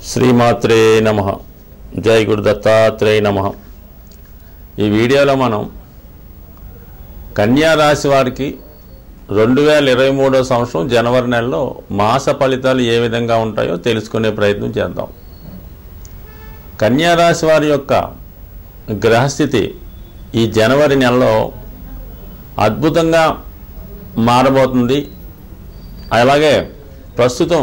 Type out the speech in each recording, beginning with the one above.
శ్రీమాత్రే నమ జై గురు దత్తాత్రేయ నమ ఈ వీడియోలో మనం కన్యా రాశి వారికి రెండు వేల ఇరవై మూడో సంవత్సరం జనవరి నెలలో మాస ఫలితాలు ఏ విధంగా ఉంటాయో తెలుసుకునే ప్రయత్నం చేద్దాం కన్యా రాశి వారి యొక్క గ్రహస్థితి ఈ జనవరి నెలలో అద్భుతంగా మారబోతుంది అలాగే ప్రస్తుతం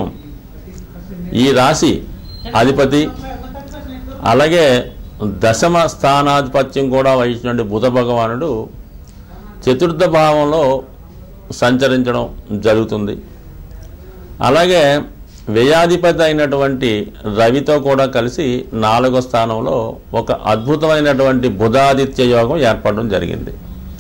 ఈ రాశి అధిపతి అలాగే దశమ స్థానాధిపత్యం కూడా వహించినటువంటి బుధ భగవానుడు చతుర్థ భావంలో సంచరించడం జరుగుతుంది అలాగే వ్యయాధిపతి అయినటువంటి రవితో కూడా కలిసి నాలుగో స్థానంలో ఒక అద్భుతమైనటువంటి బుధాదిత్య యోగం ఏర్పడడం జరిగింది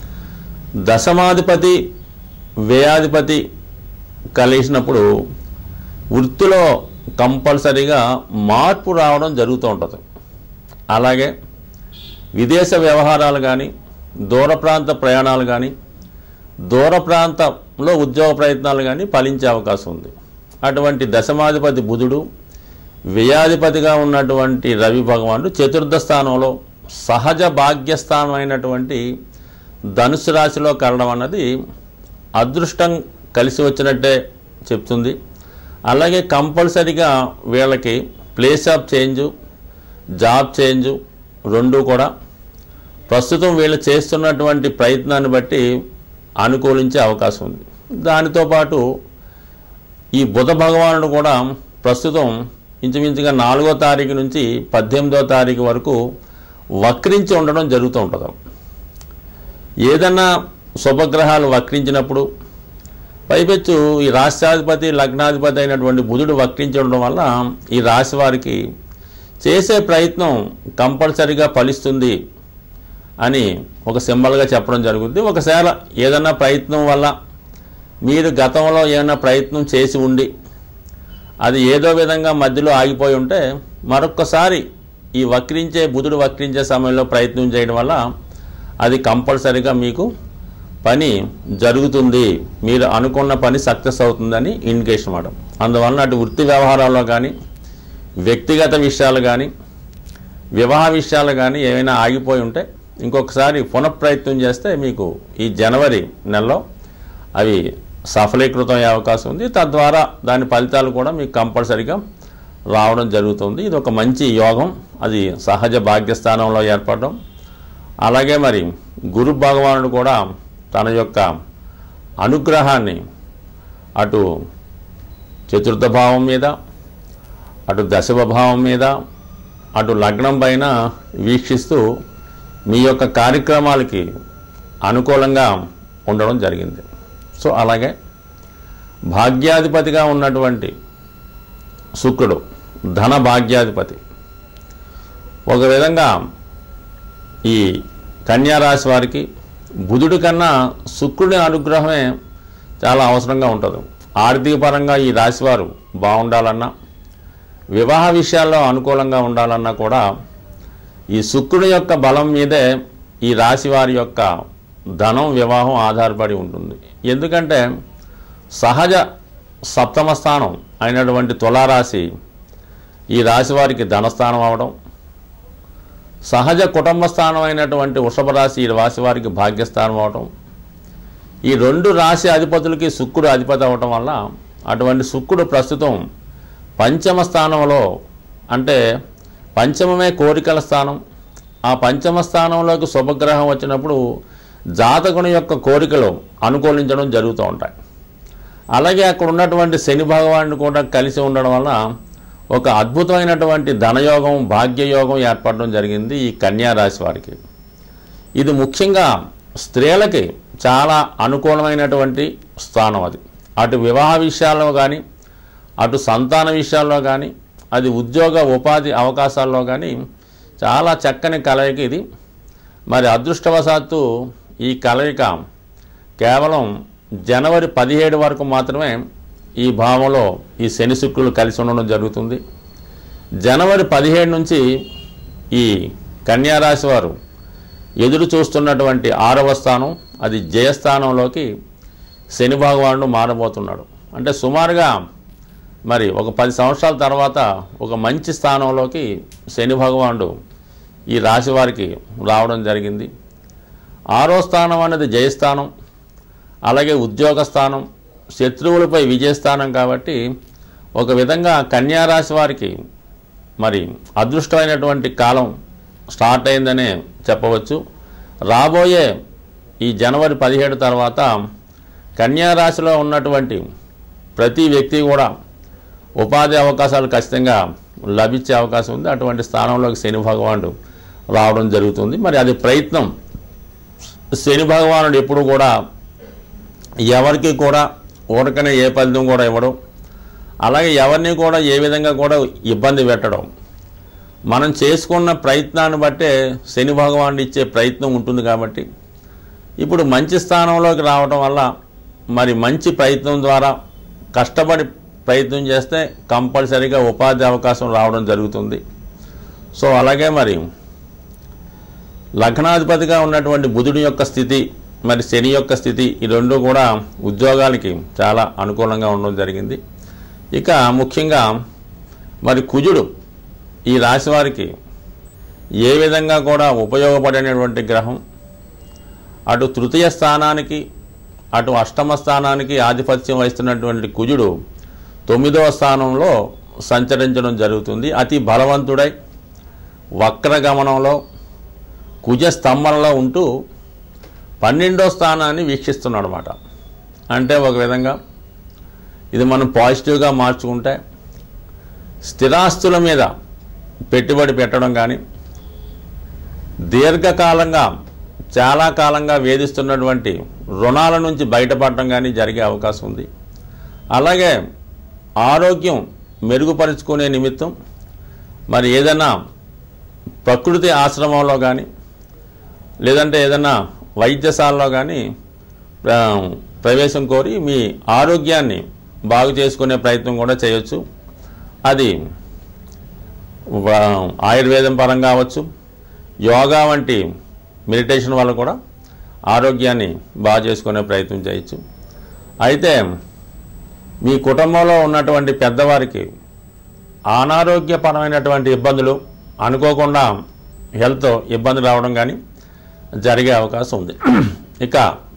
దశమాధిపతి వ్యయాధిపతి కలిసినప్పుడు వృత్తిలో కంపల్సరీగా మార్పు రావడం జరుగుతూ ఉంటుంది అలాగే విదేశ వ్యవహారాలు కానీ దూర ప్రాంత ప్రయాణాలు కానీ దూర ప్రాంతంలో ఉద్యోగ ప్రయత్నాలు కానీ ఫలించే అవకాశం ఉంది అటువంటి దశమాధిపతి బుధుడు వ్యయాధిపతిగా ఉన్నటువంటి రవి భగవానుడు చతుర్థ స్థానంలో సహజ భాగ్యస్థానం అయినటువంటి ధనుసు రాశిలో కలడం అన్నది అదృష్టం కలిసి వచ్చినట్టే చెప్తుంది అలాగే కంపల్సరీగా వీళ్ళకి place of change job change రెండు కూడా ప్రస్తుతం వీళ్ళు చేస్తున్నటువంటి ప్రయత్నాన్ని బట్టి అనుకూలించే అవకాశం ఉంది దానితో పాటు ఈ బుధ భగవానుడు కూడా ప్రస్తుతం ఇంచుమించుగా నాలుగో తారీఖు నుంచి పద్దెనిమిదో తారీఖు వరకు వక్రించి ఉండడం జరుగుతూ ఉంటుంది ఏదన్నా శుభగ్రహాలు వక్రించినప్పుడు పైపెచ్చు ఈ రాష్ట్రాధిపతి లగ్నాధిపతి అయినటువంటి బుధుడు వక్రించడం వల్ల ఈ రాశి వారికి చేసే ప్రయత్నం కంపల్సరీగా ఫలిస్తుంది అని ఒక సింబల్గా చెప్పడం జరుగుతుంది ఒకసారి ఏదన్నా ప్రయత్నం వల్ల మీరు గతంలో ఏమైనా ప్రయత్నం చేసి ఉండి అది ఏదో విధంగా మధ్యలో ఆగిపోయి ఉంటే మరొక్కసారి ఈ వక్రించే బుధుడు వక్రించే సమయంలో ప్రయత్నం చేయడం వల్ల అది కంపల్సరీగా మీకు పని జరుగుతుంది మీరు అనుకున్న పని సక్సెస్ అవుతుందని ఇండికేషన్ అన్నమాట అందువలన అటు వృత్తి వ్యవహారాల్లో కానీ వ్యక్తిగత విషయాలు కానీ వివాహ విషయాలు కానీ ఏమైనా ఆగిపోయి ఉంటే ఇంకొకసారి పునఃప్రయత్నం చేస్తే మీకు ఈ జనవరి నెలలో అవి సఫలీకృతం అయ్యే అవకాశం ఉంది తద్వారా దాని ఫలితాలు కూడా మీకు కంపల్సరీగా రావడం జరుగుతుంది ఇది ఒక మంచి యోగం అది సహజ భాగ్యస్థానంలో ఏర్పడడం అలాగే మరి గురు భగవానుడు కూడా తన యొక్క అనుగ్రహాన్ని అటు చతుర్థ భావం మీద అటు దశమ భావం మీద అటు లగ్నం పైన వీక్షిస్తూ మీ యొక్క కార్యక్రమాలకి అనుకూలంగా ఉండడం జరిగింది సో అలాగే భాగ్యాధిపతిగా ఉన్నటువంటి శుక్రుడు ధన భాగ్యాధిపతి ఒక విధంగా ఈ కన్యారాశి వారికి బుధుడి కన్నా శుక్రుడి అనుగ్రహమే చాలా అవసరంగా ఉంటుంది ఆర్థిక పరంగా ఈ రాశివారు బాగుండాలన్నా వివాహ విషయాల్లో అనుకూలంగా ఉండాలన్నా కూడా ఈ శుక్రుడి యొక్క బలం మీదే ఈ రాశి వారి యొక్క ధనం వివాహం ఆధారపడి ఉంటుంది ఎందుకంటే సహజ సప్తమ స్థానం అయినటువంటి తులారాశి ఈ రాశి వారికి ధనస్థానం అవడం సహజ కుటుంబ స్థానం అయినటువంటి వృషభ రాశి ఈ రాశి వారికి భాగ్యస్థానం అవడం ఈ రెండు రాశి అధిపతులకి శుక్రుడు అధిపతి అవటం వల్ల అటువంటి శుక్రుడు ప్రస్తుతం పంచమ స్థానంలో అంటే పంచమమే కోరికల స్థానం ఆ పంచమ స్థానంలోకి శుభగ్రహం వచ్చినప్పుడు జాతకుని యొక్క కోరికలు అనుకూలించడం జరుగుతూ ఉంటాయి అలాగే అక్కడ ఉన్నటువంటి శని భగవానుడు కూడా కలిసి ఉండడం వల్ల ఒక అద్భుతమైనటువంటి ధనయోగం భాగ్యయోగం ఏర్పడడం జరిగింది ఈ కన్యా రాశి వారికి ఇది ముఖ్యంగా స్త్రీలకి చాలా అనుకూలమైనటువంటి స్థానం అది అటు వివాహ విషయాల్లో కానీ అటు సంతాన విషయాల్లో కానీ అది ఉద్యోగ ఉపాధి అవకాశాల్లో కానీ చాలా చక్కని కలయిక ఇది మరి అదృష్టవశాత్తు ఈ కలయిక కేవలం జనవరి పదిహేడు వరకు మాత్రమే ఈ భావంలో ఈ శని శుక్రులు కలిసి ఉండడం జరుగుతుంది జనవరి పదిహేడు నుంచి ఈ కన్యారాశి వారు ఎదురు చూస్తున్నటువంటి ఆరవ స్థానం అది జయస్థానంలోకి శని భగవానుడు మారబోతున్నాడు అంటే సుమారుగా మరి ఒక పది సంవత్సరాల తర్వాత ఒక మంచి స్థానంలోకి శని భగవానుడు ఈ రాశి వారికి రావడం జరిగింది ఆరో స్థానం అనేది జయస్థానం అలాగే ఉద్యోగ స్థానం శత్రువులపై విజయస్థానం కాబట్టి ఒక విధంగా కన్యా రాశి వారికి మరి అదృష్టమైనటువంటి కాలం స్టార్ట్ అయిందనే చెప్పవచ్చు రాబోయే ఈ జనవరి పదిహేడు తర్వాత కన్యా రాశిలో ఉన్నటువంటి ప్రతి వ్యక్తి కూడా ఉపాధి అవకాశాలు ఖచ్చితంగా లభించే అవకాశం ఉంది అటువంటి స్థానంలోకి శని భగవానుడు రావడం జరుగుతుంది మరి అది ప్రయత్నం శని భగవానుడు ఎప్పుడు కూడా ఎవరికి కూడా ఊరకనే ఏ ఫలితం కూడా ఇవ్వడం అలాగే ఎవరిని కూడా ఏ విధంగా కూడా ఇబ్బంది పెట్టడం మనం చేసుకున్న ప్రయత్నాన్ని బట్టే శని భగవానుడు ఇచ్చే ప్రయత్నం ఉంటుంది కాబట్టి ఇప్పుడు మంచి స్థానంలోకి రావడం వల్ల మరి మంచి ప్రయత్నం ద్వారా కష్టపడి ప్రయత్నం చేస్తే కంపల్సరీగా ఉపాధి అవకాశం రావడం జరుగుతుంది సో అలాగే మరి లగ్నాధిపతిగా ఉన్నటువంటి బుధుడి యొక్క స్థితి మరి శని యొక్క స్థితి ఈ రెండు కూడా ఉద్యోగాలకి చాలా అనుకూలంగా ఉండడం జరిగింది ఇక ముఖ్యంగా మరి కుజుడు ఈ రాశి వారికి ఏ విధంగా కూడా ఉపయోగపడినటువంటి గ్రహం అటు తృతీయ స్థానానికి అటు అష్టమ స్థానానికి ఆధిపత్యం వహిస్తున్నటువంటి కుజుడు తొమ్మిదవ స్థానంలో సంచరించడం జరుగుతుంది అతి బలవంతుడై వక్రగమనంలో కుజ స్తంభంలో ఉంటూ పన్నెండో స్థానాన్ని వీక్షిస్తున్నాడు అనమాట అంటే ఒక విధంగా ఇది మనం పాజిటివ్గా మార్చుకుంటే స్థిరాస్తుల మీద పెట్టుబడి పెట్టడం కానీ దీర్ఘకాలంగా చాలా కాలంగా వేధిస్తున్నటువంటి రుణాల నుంచి బయటపడటం కానీ జరిగే అవకాశం ఉంది అలాగే ఆరోగ్యం మెరుగుపరుచుకునే నిమిత్తం మరి ఏదైనా ప్రకృతి ఆశ్రమంలో కానీ లేదంటే ఏదైనా వైద్యశాలలో కానీ ప్ర- ప్రవేశం కోరి మీ ఆరోగ్యాన్ని బాగు చేసుకునే ప్రయత్నం కూడా చేయొచ్చు అది వ- ఆయుర్వేదం పరంగా కావచ్చు యోగా వంటి మెడిటేషన్ వల్ల కూడా ఆరోగ్యాన్ని బాగు చేసుకునే ప్రయత్నం చేయొచ్చు అయితే మీ కుటుంబంలో ఉన్నటువంటి పెద్దవారికి అనారోగ్యపరమైనటువంటి ఇబ్బందులు అనుకోకుండా హెల్త్ ఇబ్బంది రావడం కానీ జరిగే అవకాశం ఉంది ఇక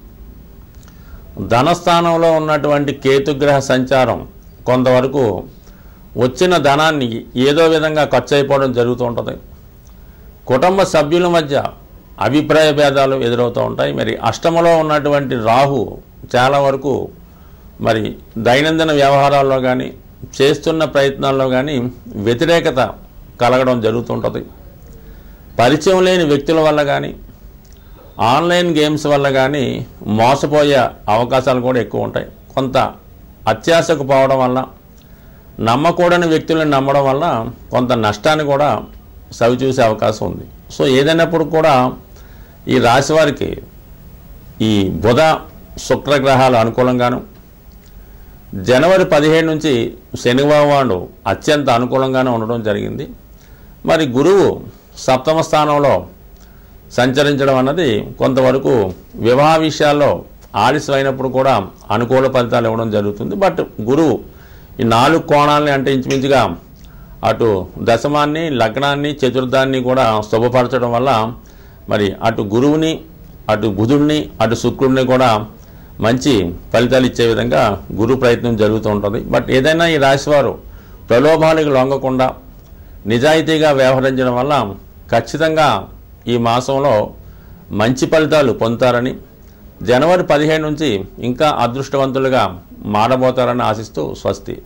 ధనస్థానంలో ఉన్నటువంటి కేతుగ్రహ సంచారం కొంతవరకు వచ్చిన ధనాన్ని ఏదో విధంగా ఖర్చు అయిపోవడం జరుగుతూ ఉంటుంది కుటుంబ సభ్యుల మధ్య అభిప్రాయ భేదాలు ఎదురవుతూ ఉంటాయి మరి అష్టమలో ఉన్నటువంటి రాహు చాలా వరకు మరి దైనందిన వ్యవహారాల్లో కానీ చేస్తున్న ప్రయత్నాల్లో కానీ వ్యతిరేకత కలగడం జరుగుతుంటుంది పరిచయం లేని వ్యక్తుల వల్ల కానీ ఆన్లైన్ గేమ్స్ వల్ల కానీ మోసపోయే అవకాశాలు కూడా ఎక్కువ ఉంటాయి కొంత అత్యాశకు పోవడం వల్ల నమ్మకూడని వ్యక్తులను నమ్మడం వల్ల కొంత నష్టాన్ని కూడా సవిచూసే అవకాశం ఉంది సో ఏదైనప్పుడు కూడా ఈ రాశి వారికి ఈ బుధ శుక్రగ్రహాలు అనుకూలంగాను జనవరి పదిహేడు నుంచి శని భగవానుడు అత్యంత అనుకూలంగానే ఉండడం జరిగింది మరి గురువు సప్తమ స్థానంలో సంచరించడం అన్నది కొంతవరకు వివాహ విషయాల్లో ఆలస్యమైనప్పుడు కూడా అనుకూల ఫలితాలు ఇవ్వడం జరుగుతుంది బట్ గురువు ఈ నాలుగు కోణాలని అంటే ఇంచుమించుగా అటు దశమాన్ని లగ్నాన్ని చతుర్థాన్ని కూడా శుభపరచడం వల్ల మరి అటు గురువుని అటు బుధుడిని అటు శుక్రుడిని కూడా మంచి ఫలితాలు ఇచ్చే విధంగా గురు ప్రయత్నం జరుగుతూ ఉంటుంది బట్ ఏదైనా ఈ రాశివారు ప్రలోభాలకు లొంగకుండా నిజాయితీగా వ్యవహరించడం వల్ల ఖచ్చితంగా ఈ మాసంలో మంచి ఫలితాలు పొందుతారని జనవరి పదిహేను నుంచి ఇంకా అదృష్టవంతులుగా మారబోతారని ఆశిస్తూ స్వస్తి